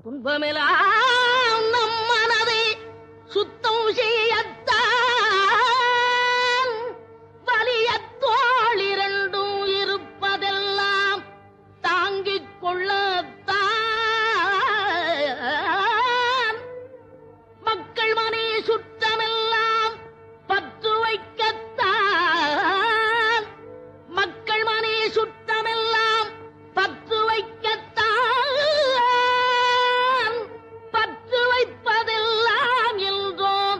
துன்பமெல்லாம் நம் மனதை சுத்தம் செய்யத்தான் வலியத்தோள் இரண்டும் இருப்பதெல்லாம் தாங்கிக் கொள்ளத்தான் மக்கள் மனை சுற்றமெல்லாம் பற்று வைக்கத்தான் மக்கள் மனை சுற்றமெல்லாம் பற்று வைக்கத்தான் பற்று வைப்பதெல்லாம் என்றோம்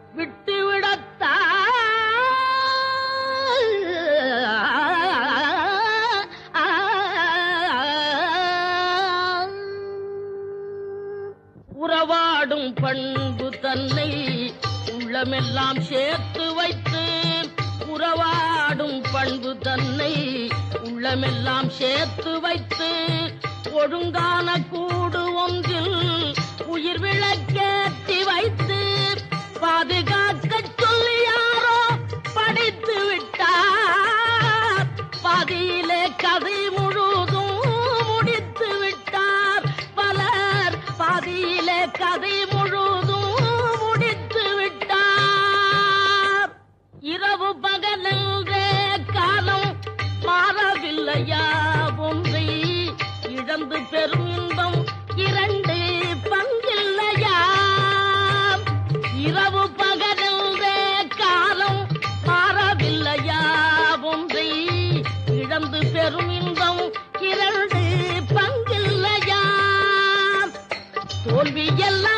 விட்டுவிடத்தான் உறவாடும் பண்பு தன்னை உள்ளமெல்லாம் சேர்த்து வைத்து உறவாடும் பண்பு தன்னை உள்ளமெல்லாம் சேர்த்து வைத்து ஒழுங்கான கூடு ஒன்றில் உயிர் விளக்கேற்றி வைத்து பாதுகாக்கச் சொல்லி யாரோ படித்து விட்டார் பாதியிலே கதை முழுதும் முடித்து விட்டார் பலர் பாதியிலே கதை முழுதும் முடித்து விட்டார் இரவு பகலென்றே காலம் மாறவில்லையா ஒன்றை இழந்து பெரும் இன்பம் இரண்டு பங்கில்லையா இரவு பகலென்றே காலம் மாறவில்லையா ஒன்றை இழந்து பெரும் இன்பம் இரண்டு பங்கில்லையா தோல்வி எல்லாம்